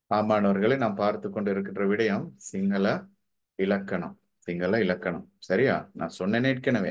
ஆமாணவர்களை நாம் பார்த்து கொண்டு இருக்கின்ற விடயம் சிங்கள இலக்கணம் சிங்கள இலக்கணம் சரியா நான் சொன்னேனே ஏற்கனவே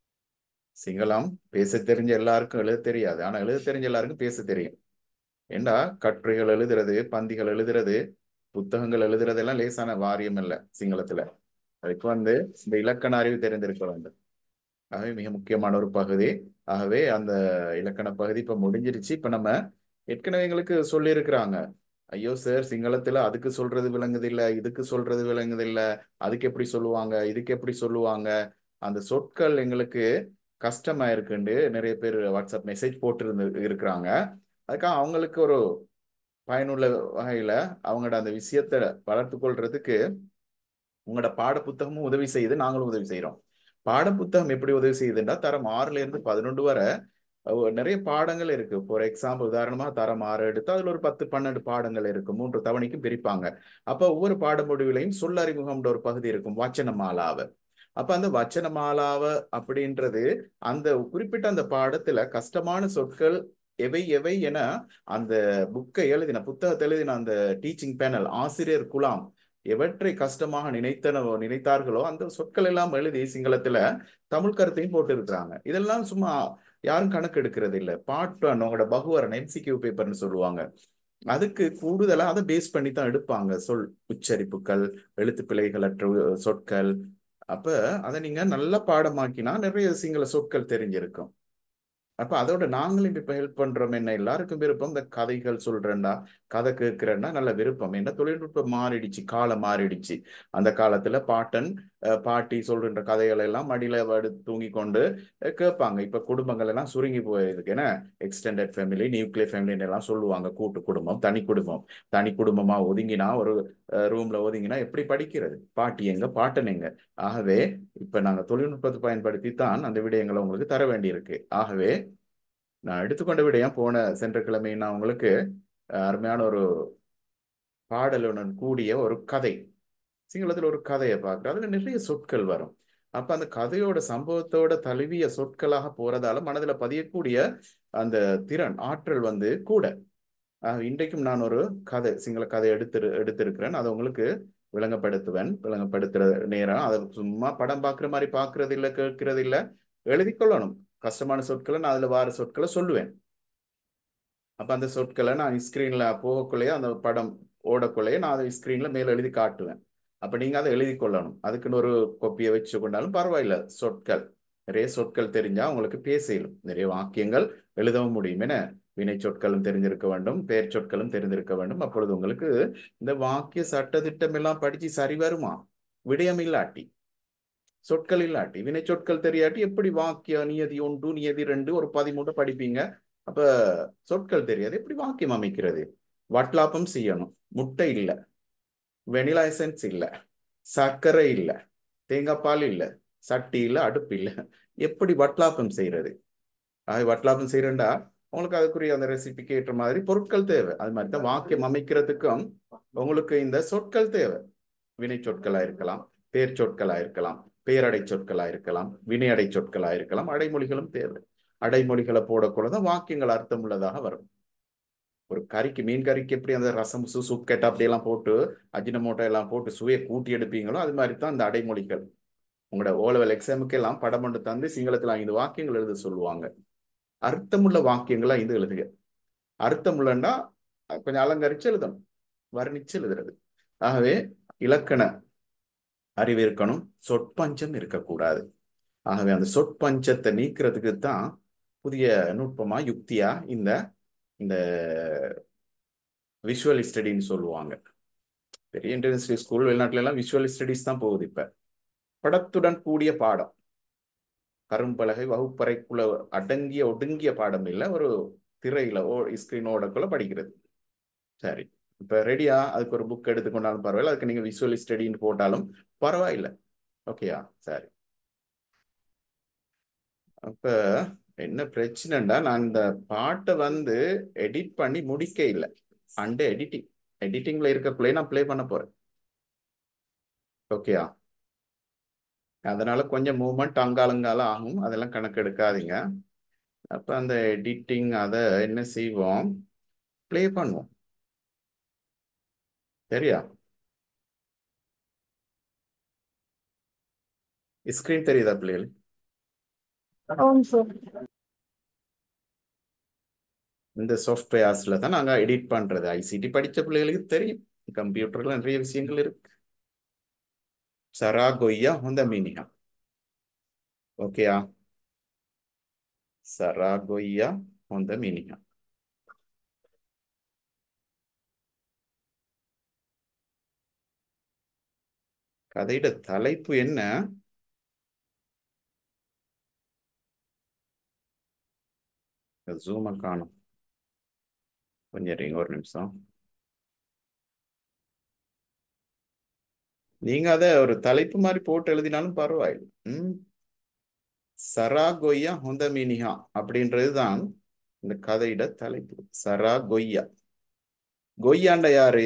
சிங்களம் பேச தெரிஞ்ச எல்லாருக்கும் எழுத தெரியாது ஆனா எழுத தெரிஞ்ச எல்லாருக்கும் பேச தெரியும் ஏண்டா கட்டுரைகள் எழுதுறது பந்திகள் எழுதுறது புத்தகங்கள் எழுதுறது எல்லாம் லேசான வாரியம் இல்ல சிங்களத்துல அதுக்கு வந்து இந்த இலக்கண அறிவு தெரிந்திருக்க வேண்டும் ஆகவே மிக முக்கியமான ஒரு பகுதி ஆகவே அந்த இலக்கண பகுதி இப்ப முடிஞ்சிருச்சு இப்ப நம்ம ஏற்கனவே எங்களுக்கு சொல்லி இருக்கிறாங்க ஐயோ சார் சிங்களத்துல அதுக்கு சொல்றது விளங்குது இல்ல இதுக்கு சொல்றது விளங்குது இல்ல அதுக்கு எப்படி சொல்லுவாங்க இதுக்கு எப்படி சொல்லுவாங்க அந்த சொற்கள் எங்களுக்கு கஷ்டமா இருக்குண்டு நிறைய பேர் வாட்ஸ்அப் மெசேஜ் போட்டு இருந்து இருக்கிறாங்க அதுக்காக அவங்களுக்கு ஒரு பயனுள்ள வகையில அவங்களோட அந்த விஷயத்தை வளர்த்து கொள்றதுக்கு உங்களோட பாட புத்தகமும் உதவி செய்யுது நாங்களும் உதவி செய்யறோம் பாட புத்தகம் எப்படி உதவி செய்யுதுன்னா தரம் ஆறுல இருந்து பதினொன்று வரை அஹ் நிறைய பாடங்கள் இருக்கு ஃபார் எக்ஸாம்பிள் உதாரணமா தரம் ஆறு எடுத்து அதுல ஒரு பத்து பன்னெண்டு பாடங்கள் இருக்கு மூன்று தவணைக்கும் பிரிப்பாங்க அப்ப ஒவ்வொரு பாட முடிவிலையும் சொல்லறிமுகம்ன்ற ஒரு பகுதி இருக்கும் வச்சனமாலாவை அப்ப அந்த வச்சனமாலாவை அப்படின்றது அந்த குறிப்பிட்ட அந்த பாடத்துல கஷ்டமான சொற்கள் எவை எவை என அந்த புக்கை எழுதின புத்தகத்தை எழுதின அந்த டீச்சிங் பேனல் ஆசிரியர் குலாம் எவற்றை கஷ்டமாக நினைத்தன நினைத்தார்களோ அந்த சொற்கள் எல்லாம் எழுதி சிங்களத்துல தமிழ் கருத்தையும் போட்டு இருக்கிறாங்க இதெல்லாம் சும்மா யாரும் கணக்கு எடுக்கிறது இல்லை பாட்டு உங்களோட பகுவரன் எம்சிக்யூ பேப்பர்னு சொல்லுவாங்க அதுக்கு கூடுதலா அதை பேஸ் பண்ணி தான் எடுப்பாங்க சொல் உச்சரிப்புகள் எழுத்து பிழைகளற்ற சொற்கள் அப்ப அதை நீங்க நல்ல பாடமாக்கினா நிறைய சிங்கள சொற்கள் தெரிஞ்சிருக்கும் அப்ப அதோட நாங்களும் இப்ப ஹெல்ப் பண்றோம் என்ன எல்லாருக்கும் விருப்பம் இந்த கதைகள் சொல்றேன்டா கதை கேட்கிறேன்னா நல்ல விருப்பம் என்ன தொழில்நுட்பம் மாறிடுச்சு காலம் மாறிடுச்சு அந்த காலத்துல பாட்டன் பாட்டி சொல்ற கதைகள் எல்லாம் மடியில படு தூங்கி கொண்டு கேட்பாங்க இப்ப குடும்பங்கள் எல்லாம் சுருங்கி போயிருக்கு ஏன்னா எக்ஸ்டெண்டட் ஃபேமிலி நியூக்ளியர் ஃபேமிலின்னு எல்லாம் சொல்லுவாங்க கூட்டு குடும்பம் தனி குடும்பம் தனி குடும்பமா ஒதுங்கினா ஒரு ரூம்ல ஒதுங்கினா எப்படி படிக்கிறது பாட்டி எங்க பாட்டன் எங்க ஆகவே இப்ப நாங்க தொழில்நுட்பத்தை பயன்படுத்தி தான் அந்த விடயங்களை உங்களுக்கு தர வேண்டியிருக்கு ஆகவே நான் எடுத்துக்கொண்ட விடயம் போன சென்ற கிழமை நான் உங்களுக்கு அருமையான ஒரு பாடலுடன் கூடிய ஒரு கதை சிங்களத்துல ஒரு கதையை பார்க்குறேன் அதுல நிறைய சொற்கள் வரும் அப்ப அந்த கதையோட சம்பவத்தோட தழுவிய சொற்களாக போறதால மனதில் பதியக்கூடிய அந்த திறன் ஆற்றல் வந்து கூட இன்றைக்கும் நான் ஒரு கதை சிங்கள கதை எடுத்து எடுத்திருக்கிறேன் அதை உங்களுக்கு விளங்கப்படுத்துவேன் விளங்கப்படுத்துற நேரம் அதை சும்மா படம் பார்க்குற மாதிரி பார்க்கறது இல்லை கேட்கறது இல்லை எழுதி கொள்ளணும் கஷ்டமான சொற்களை நான் அதுல வார சொற்களை சொல்லுவேன் அப்ப அந்த சொற்களை நான் ஸ்கிரீன்ல போகக்குள்ளேயே அந்த படம் ஓடக்குள்ளேயே நான் அதை ஸ்கிரீன்ல மேல எழுதி காட்டுவேன் அப்ப நீங்க அதை எழுதி கொள்ளணும் அதுக்குன்னு ஒரு கொப்பியை வச்சு கொண்டாலும் பரவாயில்ல சொற்கள் நிறைய சொற்கள் தெரிஞ்சா உங்களுக்கு பேசலும் நிறைய வாக்கியங்கள் எழுதவும் முடியும் என வினை சொற்களும் தெரிஞ்சிருக்க வேண்டும் பெயர் சொற்களும் தெரிந்திருக்க வேண்டும் அப்பொழுது உங்களுக்கு இந்த வாக்கிய சட்ட திட்டம் எல்லாம் படிச்சு சரி வருமா விடயம் இல்லாட்டி சொற்கள் இல்லாட்டி வினை சொற்கள் தெரியாட்டி எப்படி வாக்கிய நியதி ஒன்று நியதி ரெண்டு ஒரு பதிமூணு படிப்பீங்க அப்ப சொற்கள் தெரியாது எப்படி வாக்கியம் அமைக்கிறது வட்லாப்பம் செய்யணும் முட்டை இல்லை வெனிலா எசன்ஸ் இல்லை சர்க்கரை இல்லை தேங்காய் பால் இல்லை சட்டி இல்லை அடுப்பு இல்லை எப்படி வட்லாப்பம் செய்யறது ஆக வட்லாப்பம் செய்யறேன்டா உங்களுக்கு அதுக்குரிய அந்த ரெசிபிக்கு ஏற்ற மாதிரி பொருட்கள் தேவை அது மாதிரி தான் வாக்கியம் அமைக்கிறதுக்கும் உங்களுக்கு இந்த சொற்கள் தேவை வினை சொற்களா இருக்கலாம் பேர் சொற்களா இருக்கலாம் பேரடை சொற்களா இருக்கலாம் வினையடை சொற்களா இருக்கலாம் அடைமொழிகளும் தேவை அடைமொழிகளை போடக்கூடதான் வாக்கியங்கள் அர்த்தம் உள்ளதாக வரும் ஒரு கறிக்கு மீன் கறிக்கு எப்படி அந்த ரசம் சு சுக்கெட் அப்படியெல்லாம் போட்டு அஜினமோட்டோ எல்லாம் போட்டு சுவையை கூட்டி எடுப்பீங்களோ அது மாதிரி தான் இந்த அடைமொழிகள் உங்களோட ஓலவல் எக்ஸாமுக்கு எல்லாம் படம் ஒன்று தந்து சிங்களத்தில் ஐந்து வாக்கியங்கள் எழுத சொல்லுவாங்க அர்த்தமுள்ள வாக்கியங்களா இது எழுதுக அர்த்தம் உள்ளன்னா கொஞ்சம் அலங்கரிச்சு எழுதணும் வர்ணிச்சு எழுதுறது ஆகவே இலக்கண அறிவு இருக்கணும் சொற்பஞ்சம் இருக்கக்கூடாது ஆகவே அந்த சொற்பஞ்சத்தை நீக்கிறதுக்கு தான் புதிய நுட்பமா யுக்தியா இந்த இந்த விஷுவல் ஸ்டடின்னு சொல்லுவாங்க பெரிய இன்டர்நேஷனல் ஸ்கூல் வெளிநாட்டுல எல்லாம் விஷுவல் ஸ்டடிஸ் தான் போகுது இப்ப படத்துடன் கூடிய பாடம் கரும்பலகை வகுப்பறைக்குள்ள அடங்கிய ஒடுங்கிய பாடம் இல்லை ஒரு திரையில ஓ ஸ்கிரீன் ஓடக்குள்ள படிக்கிறது சரி இப்ப ரெடியா அதுக்கு ஒரு புக் எடுத்துக்கொண்டாலும் பரவாயில்ல அதுக்கு நீங்க விஷுவல் ஸ்டடின்னு போட்டாலும் பரவாயில்ல ஓகேயா சரி அப்ப என்ன பிரச்சனைண்டா நான் இந்த பாட்டை வந்து எடிட் பண்ணி முடிக்க இல்லை அண்டே எடிட்டிங் எடிட்டிங்ல இருக்கக்குள்ளே நான் ப்ளே பண்ண போறேன் ஓகேயா அதனால கொஞ்சம் மூவ்மெண்ட் அங்காலங்கால ஆகும் அதெல்லாம் கணக்கு எடுக்காதீங்க அப்ப அந்த எடிட்டிங் அதை என்ன செய்வோம் ப்ளே பண்ணுவோம் சரியா ஸ்கிரீன் தெரியுதா பிள்ளைகள் ஆமாம் சார் இந்த சாஃப்ட்வேர்ஸ்ல தான் நாங்க எடிட் பண்றது ஐசிடி படிச்ச பிள்ளைகளுக்கு தெரியும் கம்ப்யூட்டர்ல நிறைய விஷயங்கள் இருக்கு சராகொய்யா ஹொந்த மீனியா ஓகேயா சராகொய்யா ஹொந்த மீனியா கதையோட தலைப்பு என்ன ஜூமை காணும் கொஞ்சம் இருங்க ஒரு நிமிஷம் நீங்க அத ஒரு தலைப்பு மாதிரி போட்டு எழுதினாலும் பரவாயில்லை ம் சராகொய்யா ஹொந்த மீனிஹா அப்படின்றது தான் இந்த கதையிட தலைப்பு சரா கொய்யா கொய்யாண்ட யாரு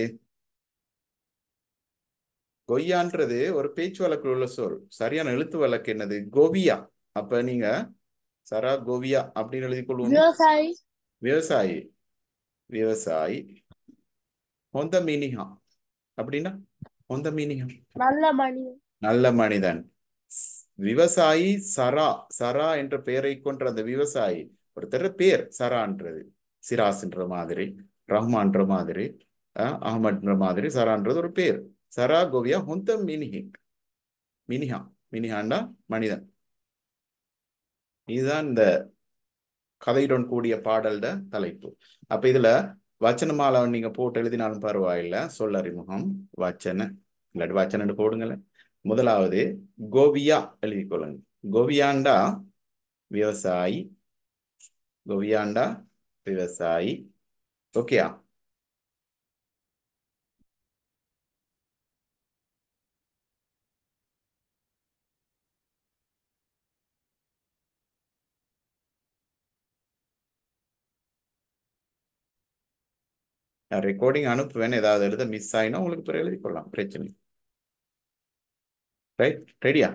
கொய்யான்றது ஒரு பேச்சு வழக்கில் உள்ள சொல் சரியான எழுத்து வழக்கு என்னது கோவியா அப்ப நீங்க சரா கோவியா அப்படின்னு எழுதி கொள்வோம் விவசாயி விவசாயி விவசாயி ஹொந்த மீனிஹா அப்படின்னா ஹொந்த மீனிஹா நல்ல மனிதன் நல்ல மனிதன் ஸ்- விவசாயி சரா சரா என்ற பெயரை கொண்ட அந்த விவசாயி ஒருத்தர் பேர் சரான்றது சிராஸ்ன்ற மாதிரி ரஹ்மான்ற மாதிரி அஹ், அஹ்மத்ன்ற மாதிரி சரான்றது ஒரு பேர் சரா கோவியா ஹொந்த மினிஹி மினிஹா மினிஹாண்டா மனிதன் இதுதான் இந்த கதையுடன் கூடிய பாடல்ட தலைப்பு அப்ப இதுல வச்சனமால நீங்க போட்டு எழுதினாலும் பரவாயில்ல சொல் அறிமுகம் வச்சன இல்லாட்டி வச்சனன்னு போடுங்களேன் முதலாவது கோவியா எழுதிக்கொள்ளுங்க கோவியாண்டா விவசாயி கோவியாண்டா விவசாயி ஓகேயா நான் ரெக்கார்டிங் அனுப்புவேன் ஏதாவது எழுத மிஸ் ஆயினா உங்களுக்கு பிறகு எழுதி கொள்ளலாம் பிரச்சனை ரைட் ரெடியா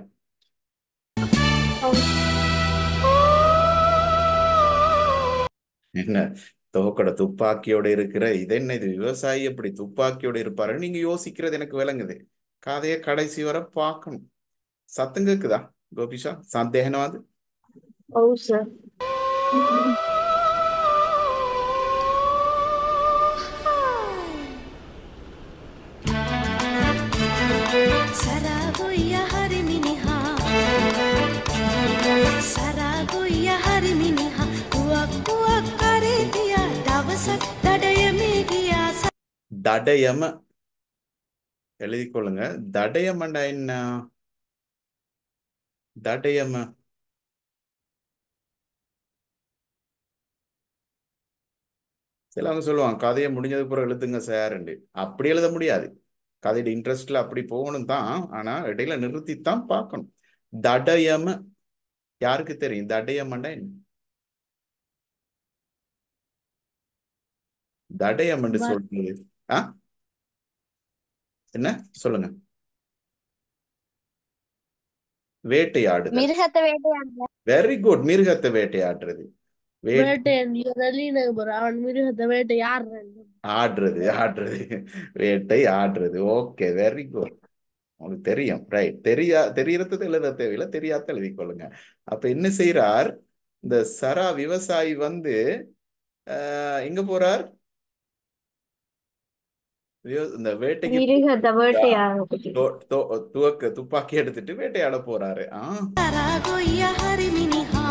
என்ன துவக்கோட துப்பாக்கியோட இருக்கிற இது என்ன இது விவசாயி எப்படி துப்பாக்கியோட இருப்பாரு நீங்க யோசிக்கிறது எனக்கு விளங்குது கதையை கடைசி வரை பார்க்கணும் சத்தம் கேக்குதா கோபிஷா சந்தேகனவாது ಹೌದು ಸರ್ සරාගොයිය හරි මිනිහා සරාගොයිය හරි මිනිහා පුවක් පුවක් කරේ තියා දවසක් දඩයමේ ගියා தடயம எழுதி கொள்ளுங்க தடயமண்டா என்ன தடயம சிலவங்க சொல்லுவாங்க கதையை முடிஞ்சதுக்கு பிறகு எழுதுங்க சார்ண்டு அப்படி எழுத முடியாது கதையோட இன்ட்ரெஸ்ட்ல அப்படி போகணும் தான் ஆனா இடையில நிறுத்தித்தான் பார்க்கணும் தடயம யாருக்கு தெரியும் தடயமண்டா என்ன தடயம் என்று வ- சொல்றது ஆ என்ன சொல்லுங்க வேட்டையாடுதல் மிருகத்தை வேட்டையாடுற வெரி குட் மிருகத்தை வேட்டையாடுறது வே வேட்டையாடி அவன் மிருகத்தை வேட்டையாடுறேன் ஆடுறது ஆடுறது வேட்டை ஆடுறது ஓகே வெரி குட் உங்களுக்கு தெரியும் ரைட் தெரியா தெரியறது எழுத தேவையில்லை தெரியாத எழுதி கொள்ளுங்க அப்ப என்ன செய்யறார் இந்த சரா விவசாயி வந்து ஆஹ், எங்க போறார் விவ- இந்த வேட்டைக்கு மிருகத்தை வேட்டையாடுறதுக்கு தோ- தோ- துவக்க துப்பாக்கி எடுத்துட்டு வேட்டையாட போறாரு ஆ සරාගොයිය හරි මිනිහා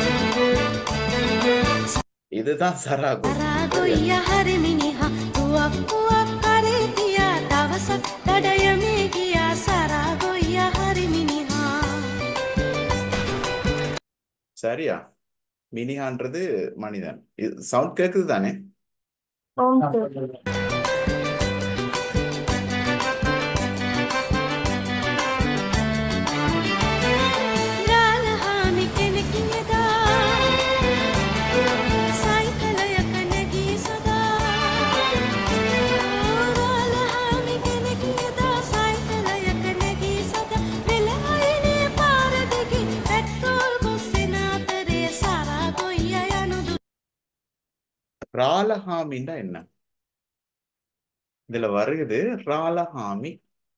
இதுதான் சராகு සරාගොයිය හරි මිනිහා පුවක් පුවක් කරේ තියා දවසක් දඩයමේ ගියා සරාගොයිය හරි මිනිහා சரியா மினிஹான்றது மனிதன் சவுண்ட் கேக்குது தானே ಹೌದು ಸರ್ රාලහාමි කෙනෙකින් එදා සයිකලයක නැගී සදා රාලහාමි කෙනෙකින් එදා සයිකලයක නැගී සදා වෙලායිනේ පාර දිගින් පෙට්‍රෝල් බොස්සෙන අතරේ සරා ගොයිය යනු ராலஹாமின்னா என்ன இதுல வருகுது ராலஹாமி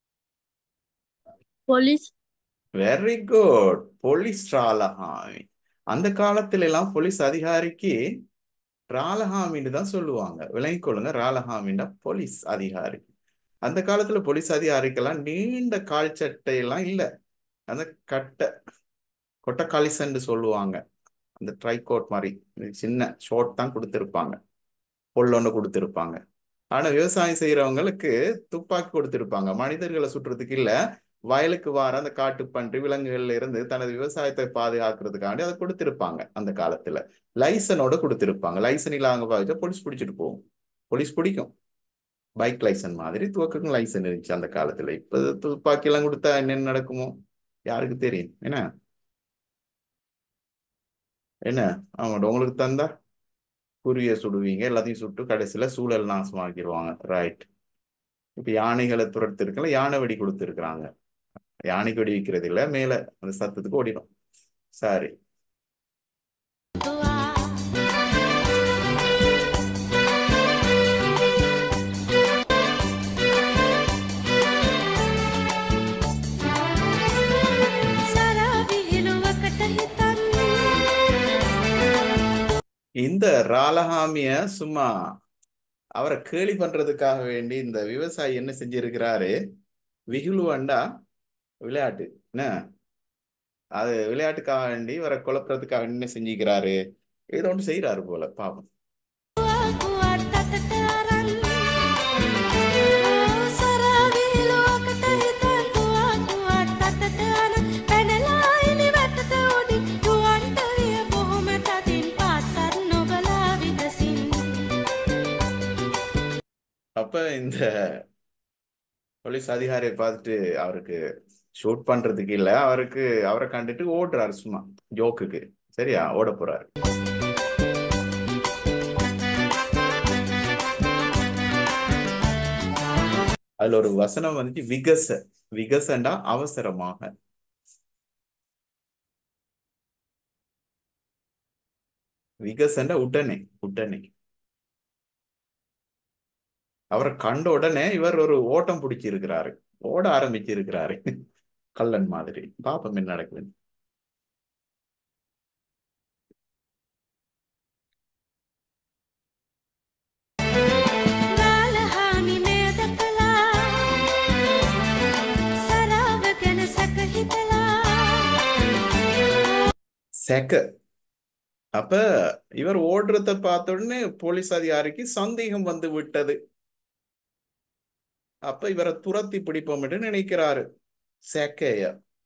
போலீஸ் வெரி குட் போலீஸ் ராலஹாமி அந்த காலத்துல எல்லாம் போலீஸ் அதிகாரிக்கு ராலஹாமின்னு தான் சொல்லுவாங்க விளங்கிக் கொள்ளுங்க ராலஹாமின்னா போலீஸ் அதிகாரி அந்த காலத்துல போலீஸ் அதிகாரிக்கெல்லாம் நீண்ட கால் சட்டை எல்லாம் இல்ல அந்த கட்டை கொட்டை காலிசன்னு சொல்லுவாங்க அந்த ட்ரைகோட் மாதிரி இது சின்ன ஷார்ட் தான் கொடுத்திருப்பாங்க பொல்லொன்னு கொடுத்திருப்பாங்க ஆனா விவசாயம் செய்யறவங்களுக்கு துப்பாக்கி கொடுத்திருப்பாங்க மனிதர்களை சுட்டுறதுக்கு இல்ல வயலுக்கு வார அந்த காட்டு பன்றி விலங்குகள்ல இருந்து தனது விவசாயத்தை பாதுகாக்கிறதுக்காண்டி அதை கொடுத்திருப்பாங்க அந்த காலத்துல லைசனோட கொடுத்திருப்பாங்க லைசன் இல்லாம பாதிச்சா போலீஸ் பிடிச்சிட்டு போகும் போலீஸ் பிடிக்கும் பைக் லைசன் மாதிரி துவக்கும் லைசன் இருந்துச்சு அந்த காலத்துல இப்ப துப்பாக்கி எல்லாம் கொடுத்தா என்னென்ன நடக்குமோ யாருக்கு தெரியும் என்ன என்ன ஆமாம் உங்களுக்கு தந்தா குருவியை சுடுவீங்க எல்லாத்தையும் சுட்டு கடைசியில சூழல் நாசமாக்கிடுவாங்க ரைட் இப்ப யானைகளை துரத்திருக்கல யானை வெடி கொடுத்துருக்குறாங்க யானைக்கு வெடி வைக்கிறது இல்ல மேல அந்த சத்தத்துக்கு ஓடிடும் சரி துவா සරාවි හිලුවකට හිතන්න இந்த ராலஹாமிய சும்மா அவரை கேலி பண்றதுக்காக வேண்டி இந்த விவசாயி என்ன செஞ்சிருக்கிறாரு விகிலுவண்டா விளையாட்டு என்ன அது விளையாட்டுக்காக வேண்டி இவரை குழப்பறதுக்காக வேண்டி என்ன செஞ்சுக்கிறாரு ஏதோ ஒன்று செய்யறாரு போல பாவம் කුවත් අතට අරන් සරාවි හිලුවකට හිතන් තුවා කුවත් අතට අරන් පැනලා ඉනි වැටට උඩින් ගුවන්ට විය බොහොම තදින් පාසල් නොබලා විදසින් அப்ப இந்த போலீஸ் அதிகாரியை பார்த்துட்டு அவருக்கு ஷூட் பண்றதுக்கு இல்ல அவருக்கு அவரை கண்டுட்டு ஓடுறாரு சும்மா ஜோக்குக்கு சரியா ஓட போறாரு அதுல ஒரு வசனம் வந்துச்சு விகச விகசண்டா அவசரமாக விகசண்டா உடனே உடனே அவரை கண்ட உடனே இவர் ஒரு ஓட்டம் பிடிச்சிருக்கிறாரு ஓட ஆரம்பிச்சிருக்கிறாரு கள்ளன் மாதிரி பாப்போம் என்ன நடக்குது රාලහාමි මෙය දැකලා සරාව ගැන සැක හිතලා செக அப்ப இவர் ஓடுறத பார்த்த உடனே போலீஸ் அதிகாரிக்கு சந்தேகம் வந்து விட்டது அப்ப இவரை துரத்தி பிடிப்போம் என்று நினைக்கிறாரு செக்கைய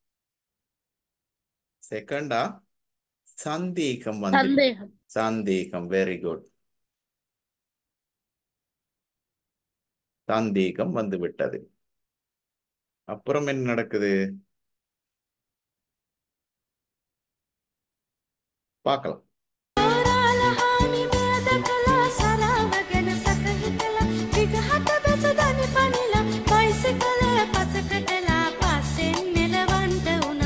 செகண்டா சந்தேகம் வந்து சந்தேகம் சந்தேகம் வெரி குட் சந்தேகம் வந்து விட்டது அப்புறம் என்ன நடக்குது பார்க்கலாம் රාලහාමි මෙය දැකලා සරාව ගැන සැක හිතලා විගහට බැස දනි පනිලා බයිසිකලය පසකටලා පස්සෙන් නෙලවන්ට වුණා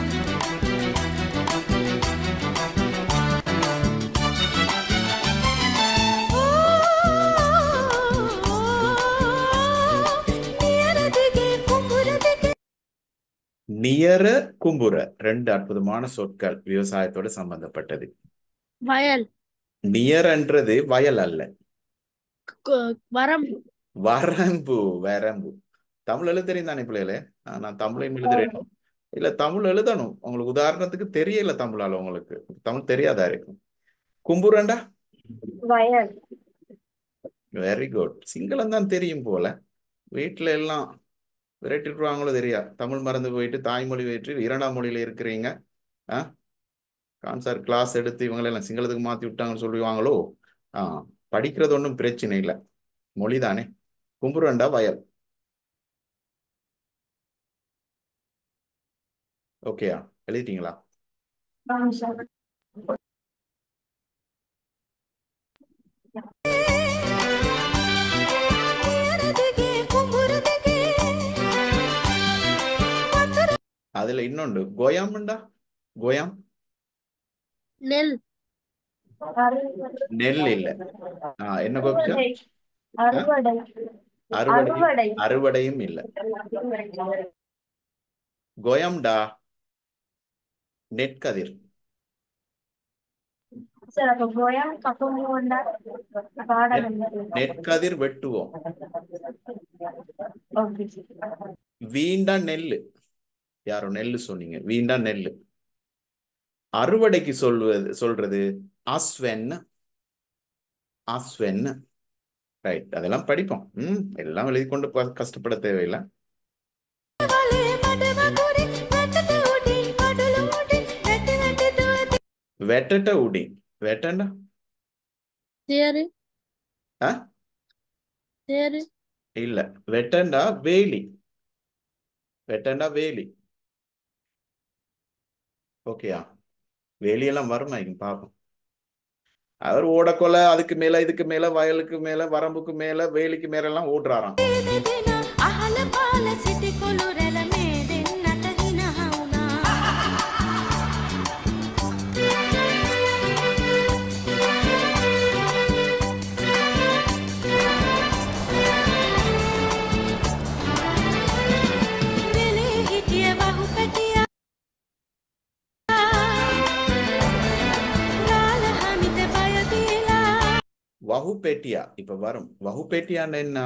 නියර දිගේ කුඹුර දිගේ நியர கும்புற ரெண்டு அற்புதமான சொற்கள் விவசாயத்தோட சம்பந்தப்பட்டது வயல் நியர்ன்றது வயல் அல்ல கு- வரம் வரம்பு வரம்பு தமிழ் எழுத தெரியும் தானே பிள்ளைகளே ஆ, நான் தமிழையும் எழுதுறேன் இல்ல தமிழ் எழுதணும் உங்களுக்கு உதாரணத்துக்கு தெரியல தமிழால உங்களுக்கு தமிழ் தெரியாதா இருக்கும் கும்புரண்டா வயல் வெரி குட் சிங்களம் தான் தெரியும் போல வீட்டுல எல்லாம் விரட்டிட்டுருவாங்களோ தெரியா தமிழ் மறந்து போயிட்டு தாய்மொழி வெற்றி இரண்டாம் மொழியில இருக்கிறீங்க ஆ கான்சார் கிளாஸ் எடுத்து இவங்களெல்லாம் சிங்களத்துக்கு மாத்தி விட்டாங்கன்னு சொல்லுவாங்களோ ஆ படிக்கிறது ஒன்றும் பிரச்சனை இல்லை மொழி தானே கும்புரண்டா வயல் ஓகேயா எழுதிட்டீங்களா නියර දිගේ කුඹුර දිගේ වතුර அதுல இன்னொன்று கோயாம்ண்டா கோயாம் நெல் நெல் இல்ல ஆ என்ன கோபிச்சா அறுவடை அறுவடையும் அறுவடை அறுவடையும் இல்ல கொயம்டா நெற்கதிர் சார் அப்ப கோயம் கப்பமுண்டா பாடம் நெற்கதிர் வெட்டுவோம் ஓகே வீண்டா நெல்லு யாரோ நெல்லு சொன்னீங்க வீண்டா நெல்லு அறுவடைக்கு சொல்வது சொல்றது அஸ்வென் அஸ்வென் ரைட் அதெல்லாம் படிப்போம் ம் எல்லாம் எழுதி கொண்டு ப- கஷ்டப்பட தேவையில்லை වලේ මඩ වගුරේ වැටට උඩින් කඩුළු උඩින් වැටි වැටි දුවති வெட்டட்ட உடி வெட்டண்டா தேரு ஆ தேரு இல்ல வெட்டண்டா வேலி வெட்டண்டா வேலி ஓகேயா வேலியெல்லாம் வருமா இங்க பாப்போம் அவர் ஓடக்கொலை அதுக்கு மேல இதுக்கு மேல வயலுக்கு மேல வரம்புக்கு மேல வேலிக்கு மேல எல்லாம் ஓடுறாராம் දෙදෙනා අහල පාල සිටි කොළු රැළ මේ දෙන්නට හිනහ වුණා වෙලේ හිටිය වහු පැටියා රාල හමිට බය දීලා வகுப்பேட்டியா இப்ப வரும் வகுப்பேட்டியான்னு என்ன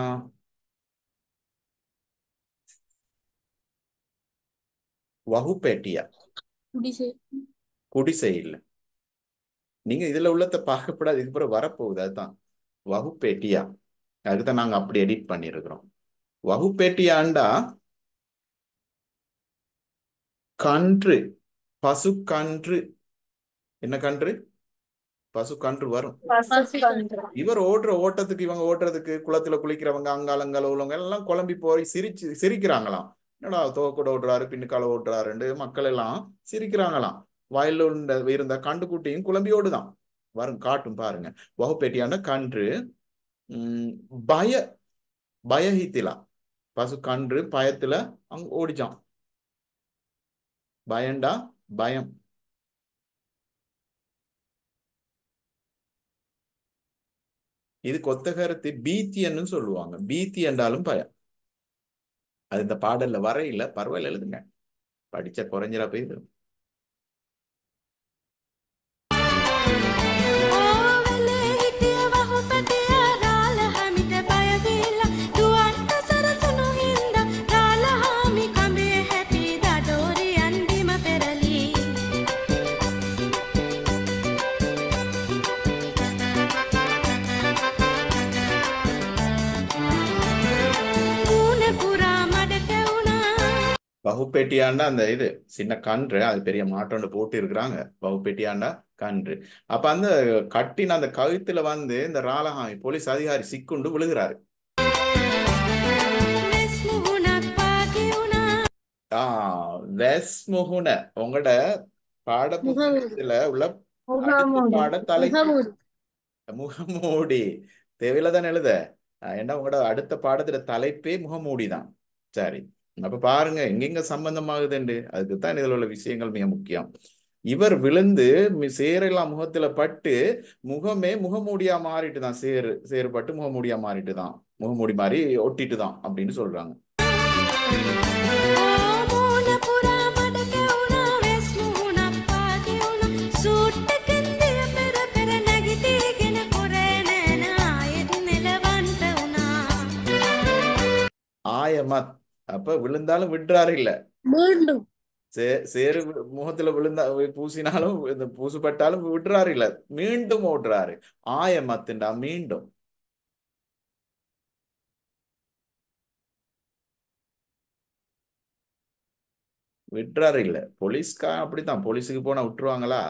வகுப்பேட்டியா குடிசை குடிசை இல்ல நீங்க இதுல உள்ளத பார்க்கப்படாது இதுக்கு பிறகு வரப்போகுது அதுதான் வகுப்பேட்டியா அதுக்குதான் நாங்க அப்படி எடிட் பண்ணியிருக்கிறோம் வகுப்பேட்டியாண்டா கன்று பசு கன்று என்ன கன்று பசு கன்று வரும் இவர் ஓடுற ஓட்டத்துக்கு இவங்க ஓட்டுறதுக்கு குளத்துல குளிக்கிறவங்க அங்காலங்கால உள்ளவங்க எல்லாம் குழம்பி போய் சிரிச்சு சிரிக்கிறாங்களாம் என்னடா தோக்கூட ஓடுறாரு பின்னுக்கால ஓடுறாருன்னு மக்கள் எல்லாம் சிரிக்கிறாங்களாம் வயல்ல உள்ள இருந்த கண்டுக்குட்டியும் குழம்பி ஓடுதான் வரும் காட்டும் பாருங்க வகுப்பேட்டியான கன்று உம் பய பயஹித்திலா பசு கன்று பயத்துல அங்க ஓடிச்சான் பயண்டா பயம் இது கொத்த கருத்து பீத்தியன்னு சொல்லுவாங்க பீத்தி என்றாலும் பயம் அது இந்த பாடல்ல வரையில பரவாயில்ல எழுதுங்க படிச்ச குறைஞ்சிரா போயிது ඕවෙලේ හිටිය වහු පැටියා රාල හමිට බය දීලා දුවන්ට සරසනු හින්දා රාල හාමි කඹේ හැපි දඩෝරියන් බිම පෙරලී මූණ පුරා මඩට වුණා வகுப்பேட்டியாண்டா அந்த இது சின்ன கன்று அது பெரிய மாட்டோண்டு போட்டு இருக்கிறாங்க வகுப்பேட்டியாண்டா கன்று அப்ப அந்த கட்டின அந்த கழுத்துல வந்து இந்த ராலஹாமி போலீஸ் அதிகாரி சிக்குண்டு விழுகிறாரு වෙස් මුහුණක් වාගේ වුණා ஆஹ் வெஸ் முகுன உங்களோட பாட புத்தகத்துல உள்ள அடுத்த முகமூடி பாட தலைப்பு முகமூடி முகமூடி தேவையில்ல தானே எழுத ஆஹ் ஏன்னா உங்களோட அடுத்த பாடத்துல தலைப்பே முகமூடி தான் சரி அப்ப பாருங்க எங்கெங்க சம்பந்தமாகுதுண்டு அதுக்கு தான் இதுல உள்ள விஷயங்கள் மிக முக்கியம் இவர் விழுந்து மி- சேரெல்லாம் முகத்துல பட்டு முகமே முகமூடியா மாறிட்டு தான் சேரு சேறு பட்டு முகமூடியா மாறிட்டு தான் முகமூடி மாதிரி ஒட்டிட்டு தான் அப்படின்னு சொல்றாங்க මූණ පුරා මඩට වුණා වෙස් මුහුණක් වාගේ වුණා සූට් එකෙන් දිය පෙර පෙර නැගිටීගෙන පොරේ නෑන ආයෙත් නෙලවන්ට වුණා ஆயமத் அப்ப விழுந்தாலும் விடுறாரு இல்ல மீண்டும் சே சேரு வி- முகத்துல விழுந்தா வி- பூசினாலும் இந்த பூசுப்பட்டாலும் விடுறாரு இல்ல மீண்டும் ஓடுறாரு ஆயமத்துண்டா மீண்டும் விடுறாரு இல்ல போலீஸ்கா அப்படித்தான் போலீஸுக்கு போனா விட்டுருவாங்களா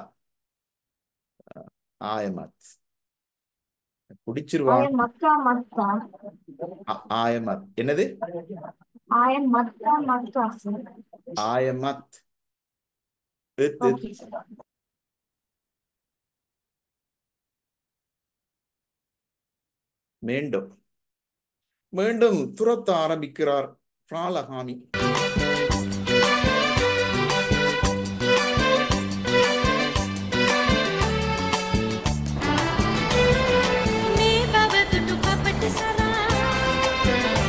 ஆயமத் பிடிச்சிருவாங்க ஆயம் மக்கா மக்கா ஆ- ஆயமத் என்னது ஆயம் மக்கா மக்கா ஆயமத் இத் இத். ஓகே மீண்டும் மீண்டும் துரத்த ஆரம்பிக்கிறார் ராலகாமி මේ බව දුටු කපට සරා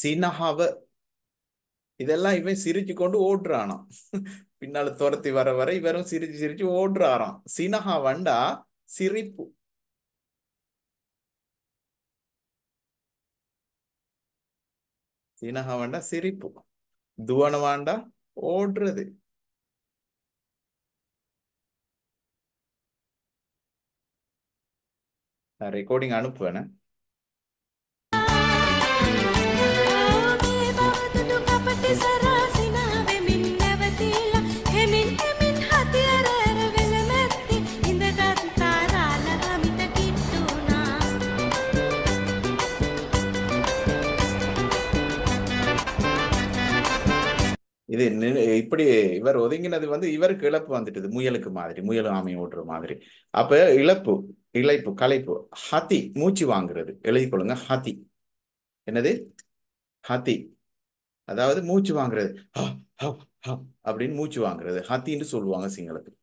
சினஹாவ இதெல்லாம் இவன் சிரிச்சு கொண்டு ஓடுறானாம் பின்னால துரத்தி வர வர இவரும் சிரிச்சு சிரிச்சு ஓடுறாராம் சினஹா வண்டா சிரிப்பு சினஹா வண்டா சிரிப்பு துவன வாண்டா ஓடுறது நான் ரெக்கார்டிங் அனுப்புவேன் මේ බවතුටු කපටි සරාසිනා වෙමින් නැවතිලා හෙමින් හෙමින් හතියර ඇරවෙල මැත්ති ඉඳගත් තාරාල හමිට කිට්ටුනා இது நி- இப்படி இவர் ஒதுங்கினது வந்து இவருக்கு இழப்பு வந்துட்டது முயலுக்கு மாதிரி முயல் ஆமை ஓட்டுற மாதிரி அப்ப இழப்பு இழைப்பு களைப்பு ஹதி மூச்சு வாங்குறது எழுதி கொள்ளுங்க ஹதி என்னது ஹதி அதாவது மூச்சு வாங்குறது ஹ, ஹ, ஹ அப்படின்னு மூச்சு வாங்குறது ஹத்தின்னு சொல்லுவாங்க சிங்களத்துக்கு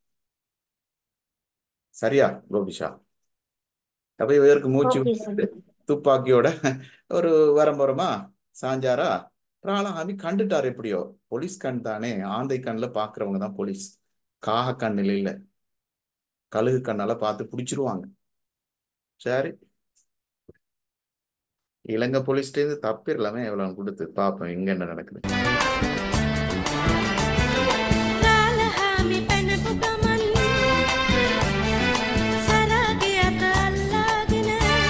சரியா கோபிஷா அப்ப இவருக்கு மூச்சு ஓகே சார் துப்பாக்கியோட ஒரு வரம்புறமா சாஞ்சாரா பிராணஹாமி கண்டுட்டார் எப்படியோ போலீஸ் கண் தானே ஆந்தை கண்ணுல பாக்குறவங்க தான் போலீஸ் காக கண்ணுல இல்ல கழுகு கண்ணால பார்த்து பிடிச்சிருவாங்க சரி இலங்கை போலீஸ்ல இருந்து தப்பிரலாமே எவ்வளவு கொடுத்து பாப்போம் இங்க என்ன நடக்குது රාලහාමි පැනපු ගමන් සරාගේ අත අල්ලාගෙන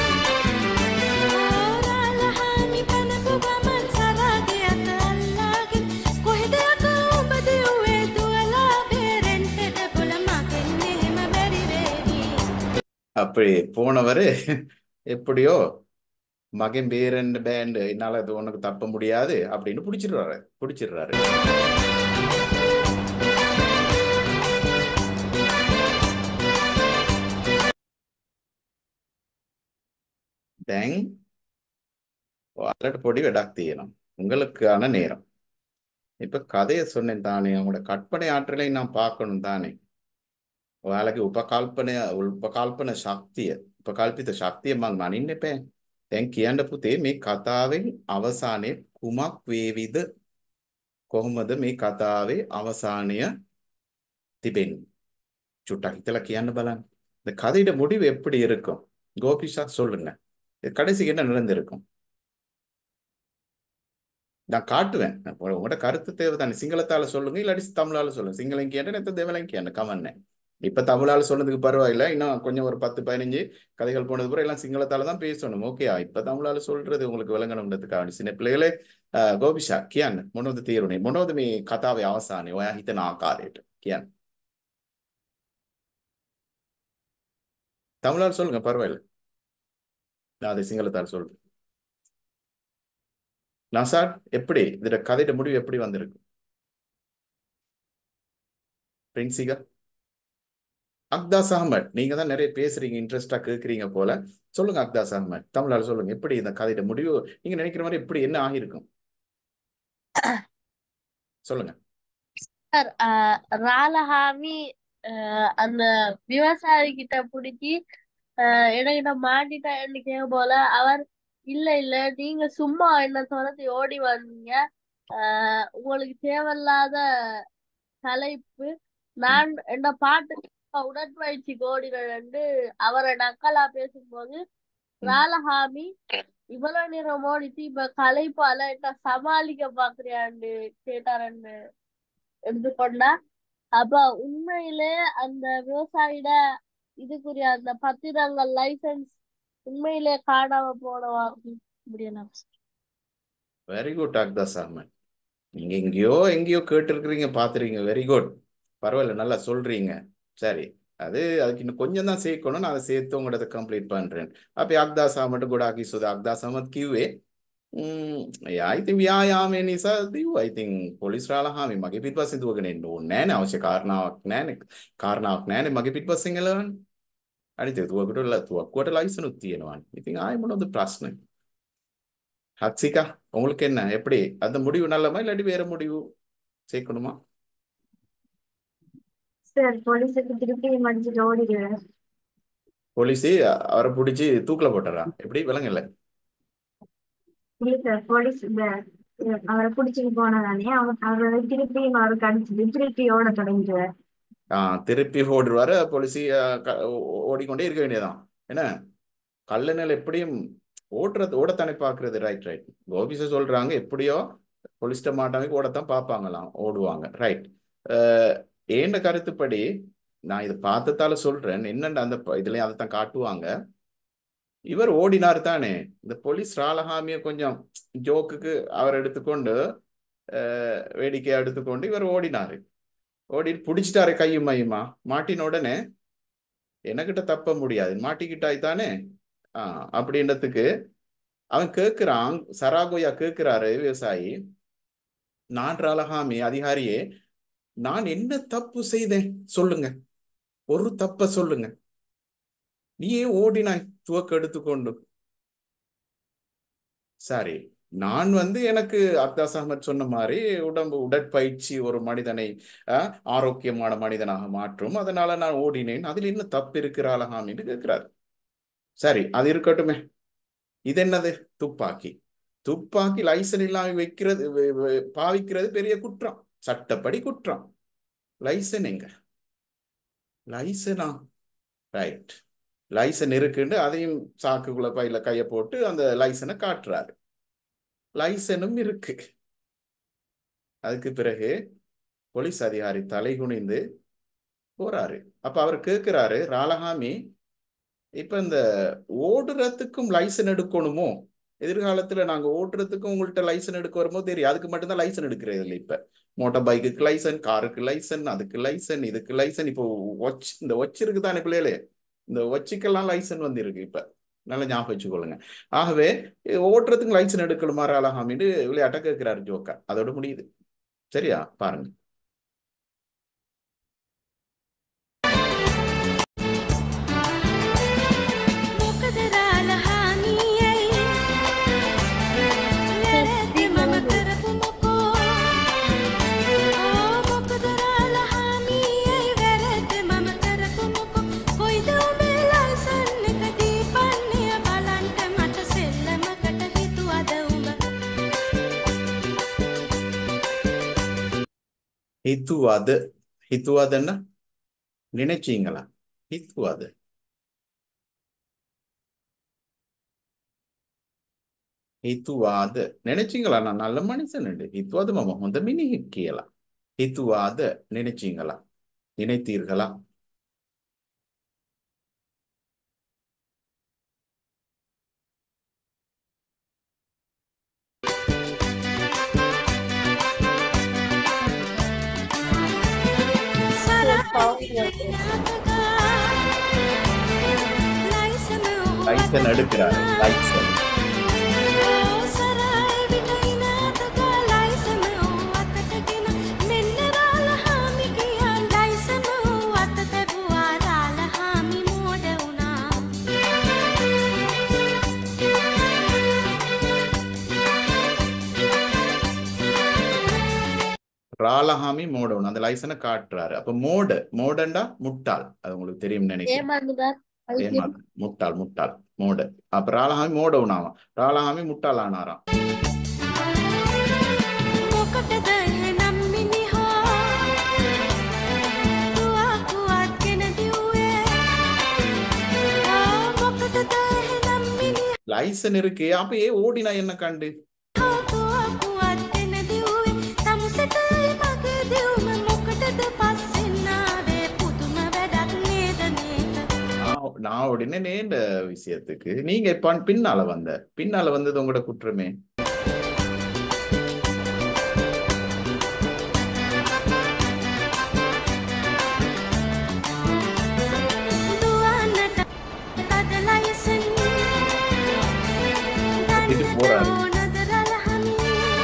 රාලහාමි පැනපු ගමන් සරාගේ අත අල්ලාගෙන කොහෙද යකෝ ඔබ දිව්වේ දුවලා බේරෙන්න හෙට පොළ මගෙන් එහෙම බැරි වේවි அப்படி போனவரு எப்படியோ மகன் பேரன் பேண்ட் என்னால அது உனக்கு தப்ப முடியாது அப்படின்னு பிடிச்சிடுறாரு பிடிச்சிடுறாரு දැන් ඔයාලට පොඩි වැඩක් තියෙනවා. உங்களுக்கான நேரம். இப்ப கதையை சொன்னேன் தானே உங்களோட கற்பனை ஆற்றலை நான் பார்க்கணும் தானே ඔයාලගේ උපකල්පනය උපකල්පන ශක්තිය උපකල්පිත ශක්තිය මං මනින්න එපෑ. දැන් කියන්න පුතේ මේ කතාවෙන් අවසානයේ කුමක් වේවිද? කොහොමද මේ කතාවේ අවසානය තිබෙන්නේ? சுட்டா இதெல்லாம் කියන්න බලන්න. இந்த கதையோட முடிவு எப்படி இருக்கும்? கோபிஷா சொல்லுங்க. இது கடைசிக்கு என்ன நடந்திருக்கும்? நான் காட்டுவேன் உங்களோட உங்களோட கருத்து தேவை தானே சிங்களத்தால சொல்லுங்க இல்லாட்டி தமிழால சொல்லுங்க சிங்களம் கேட்டேன் நேற்று தேவலையும் கேட்டேன் கமன்னே இப்ப தமிழால சொன்னதுக்கு பரவாயில்ல இன்னும் கொஞ்சம் ஒரு பத்து பதினஞ்சு கதைகள் போனது பிறகு எல்லாம் சிங்களத்தால தான் பேசணும் ஓகேயா இப்ப தமிழால சொல்றது உங்களுக்கு விளங்கணுன்றதுக்காக வேண்டி சின்ன பிள்ளைகளே අ, ගෝபிෂා කියන්න මොනවද තීරුණේ මොනවද මේ කතාවේ අවසානයේ ඔයා හිතන ආකාරයට කියන්න தமிழால் சொல்லுங்க பரவாயில்ல நான் அதை சிங்களத்தால் சொல்றேன் நசாட் எப்படி இதோட கதையோட முடிவு எப்படி வந்திருக்கு பிரின்சிகா அக்தாஸ் அகமட் நீங்க தான் நிறைய பேசுறீங்க இன்ட்ரெஸ்டா கேக்குறீங்க போல சொல்லுங்க அக்தாஸ் அகமட் தமிழால் சொல்லுங்க எப்படி இந்த கதையோட முடிவு நீங்க நினைக்கிற மாதிரி எப்படி என்ன ஆகியிருக்கும் சொல்லுங்க சார் ராலஹாமி அஹ், அந்த விவசாயி கிட்ட பிடிச்சி என்கிட்ட மாட்டிட்டேன்னு கேட்க போல அவர் இல்ல இல்ல நீங்க சும்மா என்ன துரத்தி ஓடி வந்தீங்க அஹ், உங்களுக்கு தேவையில்லாத கலைப்பு நான் என்ன பாட்டு உடற்பயிற்சி கோடினு அவரை நக்கலா பேசும்போது ம். ராலஹாமி இவ்வளவு நேரம் ஓடிச்சு இப்ப கலைப்பால என்ன சமாளிக்க பாக்குறியான்னு கேட்டாருன்னு எடுத்துக்கொண்டா அப்ப உண்மையிலே அந்த விவசாயிட இதுக்குரிய அந்த பத்திரங்கள் லைசன்ஸ் உண்மையிலே காணாம போனவா முடியலாம் வெரி குட் அக்தாஸ் அகமட் நீங்க எங்கேயோ எங்கேயோ கேட்டிருக்கிறீங்க பார்த்துருக்கீங்க வெரி குட் பரவாயில்ல நல்லா சொல்றீங்க சரி அது அதுக்கு இன்னும் கொஞ்சம் தான் சேர்க்கணும் நான் அதை சேர்த்து உங்களோட கம்ப்ளீட் பண்றேன் அப்போ அக்தாஸ் அகமட் கூட ஆக்கி சுதா அக்தாஸ் அகமத் කිව්වේ එයා ඉතින් ව්‍යායාමය නිසා දීව් I think පොලිස් රාලහාමි මගේ පිටපස්සෙන් දුවගෙන එන්න ඕනේ නෑනේ අවශ්‍ය කාරණාවක් නෑනේ කාරණාවක් නෑනේ මගේ පිටපස්සෙන් එලවන්න අනිත් ඒ තුවක්කුවට තුවක්කුවට லைசனும் තියෙනවානේ ඉතින් ආයෙ මොනවද ප්‍රශ්නේ ஹக்ஸிகா உங்களுக்கு என்ன எப்படி அந்த முடிவு நல்லமா இல்லாட்டி வேற முடிவு சேர்க்கணுமா சார் போலீஸுக்கு திருப்பி மடிச்சுட்டு ஓடிடுவேன் போலீஸ் அவரை பிடிச்சி தூக்கில போட்டாரா எப்படி விளங்கல இல்ல சார் போலீஸ் இந்த அஹ் அவரை பிடிச்சிட்டு போனதானே அவன் அவரை திருப்பியும் அவருக்கு அடிச்சுட்டு திருப்பி ஓட தொடங்கிடுவார் ஆஹ் திருப்பி ஓடுவாரு போலீஸ் ஓடிக்கொண்டே இருக்க வேண்டியதான் என்ன கல்லணையில் எப்படியும் ஓட்டுறது ஓடத்தானே பார்க்கறது ரைட் ரைட் கோபிச சொல்றாங்க எப்படியோ போலீஸ்ட மாட்டாங்க ஓடத்தான் பார்ப்பாங்களாம் ஓடுவாங்க ரைட் ஏண்ட கருத்துப்படி நான் இதை பார்த்ததால சொல்றேன் என்னண்டா அந்த ப- இதுலயும் அதை தான் காட்டுவாங்க இவர் ஓடினார் தானே இந்த போலீஸ் ராலஹாமிய கொஞ்சம் ஜோக்குக்கு அவர் எடுத்துக்கொண்டு அஹ், வேடிக்கையா எடுத்துக்கொண்டு இவர் ஓடினாரு ஓடி பிடிச்சிட்டாரு கையும் மையுமா மாட்டின உடனே எனக்கிட்ட தப்ப முடியாது மாட்டிக்கிட்டாய் தானே ஆஹ் அப்படின்றதுக்கு அவன் கேட்கிறான் சராகோயா கேட்கிறாரு விவசாயி நான் ராலஹாமி அதிகாரியே நான் என்ன தப்பு செய்தேன் சொல்லுங்க ஒரு தப்ப சொல்லுங்க நீ ஏன் ஓடினாய் துவக்க எடுத்துக்கொண்டு சரி நான் வந்து எனக்கு அப்தாஸ் அகமத் சொன்ன மாதிரி உடம்பு உடற்பயிற்சி ஒரு மனிதனை அஹ், ஆரோக்கியமான மனிதனாக மாற்றும் அதனால நான் ஓடினேன் அதில் என்ன தப்பு இருக்கிறாளகாமின்னு கேட்கிறாரு சரி அது இருக்கட்டுமே இது என்னது துப்பாக்கி துப்பாக்கி லைசன் இல்லாம வைக்கிறது வெ- வெ- பாவிக்கிறது பெரிய குற்றம் சட்டப்படி குற்றம் லைசன் எங்க லைசனா ரைட் லைசன் இருக்குன்னு அதையும் சாக்குக்குள்ள பையில கைய போட்டு அந்த லைசனை காட்டுறாரு லைசனும் இருக்கு அதுக்கு பிறகு போலீஸ் அதிகாரி தலை குனிந்து போறாரு அப்ப அவர் கேட்கிறாரு ராலஹாமி இப்ப இந்த ஓடுறதுக்கும் லைசன் எடுக்கணுமோ எதிர்காலத்துல நாங்க ஓட்டுறதுக்கும் உங்கள்ட்ட லைசன் எடுக்க வரும்போது தெரியும் அதுக்கு மட்டும்தான் லைசன் எடுக்கிறது இல்லை இப்ப மோட்டார் பைக்குக்கு லைசன் காருக்கு லைசன் அதுக்கு லைசன் இதுக்கு லைசன் இப்போ ஒச் இந்த ஒச் இருக்கு தானே பிள்ளைகளே இந்த ஒச்சுக்கெல்லாம் லைசன் வந்து இருக்கு இப்ப நல்லா ஞாபகம் வச்சுக்கொள்ளுங்க ஆகவே இது ஓட்டுறதுக்கு லைசன் எடுக்கணுமா ராலஹாமின்னு விளையாட்ட கேட்கிறாரு ஜோக்கா அதோட முடியுது சரியா பாருங்க මොකද රාලහාමියයි වැරදි මම කරපු මොකෝ ඕ මොකද රාලහාමියයි වැරදි මම කරපු මොකෝ කොයිද උඹේ ලයිසන් එක දීපන්නේ බලන්ට මට සෙල්ලමකට හිතුවද උඹ ஹித்துவாது ஹித்துவாதுன்னா நினைச்சீங்களா ஹித்துவாது ஹித்துவாது நினைச்சீங்களா நான் நல்ல மனுஷன் ஹித்துவாது மாமா ஹொந்த மினி ஹிக்கியலா ஹித்துவாது நினைச்சீங்களா நினைத்தீர்களா லைசன் எடுக்கிறாரு லைசன் ராலஹாமி மோடவுன் அந்த லைசனை காட்டுறாரு அப்ப மோடு மோடண்டா முட்டாள் அது உங்களுக்கு தெரியும் நினைக்கிறேன் ஏமாந்துட்டார் பைத்தியம் ஏமாத்து முட்டாள் முட்டாள் மோடு அப்ப ராலஹாமி மோடவுன் ஆவான் ராலஹாமி முட்டாள் ஆனாராம் මොකටද එහෙනම් මිනිහා දුවකුවත් ගෙන දිව්වේ ආ මොකටද එහෙනම් මිනිහා லைசன் இருக்கு அப்ப ஏன் ஓடினா என்ன கண்டு දුවකුවත් ගෙන දිව්වේ තමුසෙටයි මගේ දිව්ම මොකටද පස්සෙන්නාවේ පුදුම වැඩක් නේද මේක நான் நான் உடனே இந்த விஷயத்துக்கு நீங்க இப்ப பின்னால வந்த பின்னால வந்தது உங்களோட குற்றமே දුවන්නට තද ලයසන් இது போறாரு ඕනද රලහමි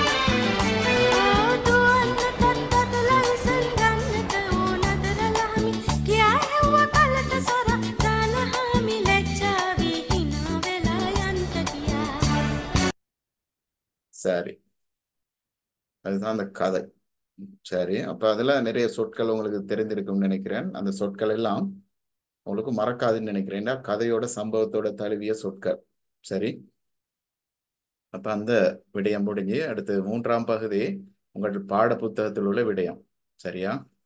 ඕ දුවන්නටත් තද ලයසන් ගන්නට ඕනද රලහමි කියා හෙව්ව කලට සොර රලහමි ලැජ්ජාවී හිනා වෙලා යන්ට ගියා சரி அதுதான் அந்த கதை சரி அப்ப அதுல நிறைய சொற்கள் உங்களுக்கு தெரிந்திருக்கும்னு நினைக்கிறேன் அந்த சொற்கள் எல்லாம் உங்களுக்கு மறக்காதுன்னு நினைக்கிறேன் ஏன்னா கதையோட சம்பவத்தோட தழுவிய சொற்கள் சரி அப்ப அந்த விடயம் முடிஞ்சு அடுத்து மூன்றாம் பகுதி உங்கள் பாட புத்தகத்தில் உள்ள விடயம் சரியா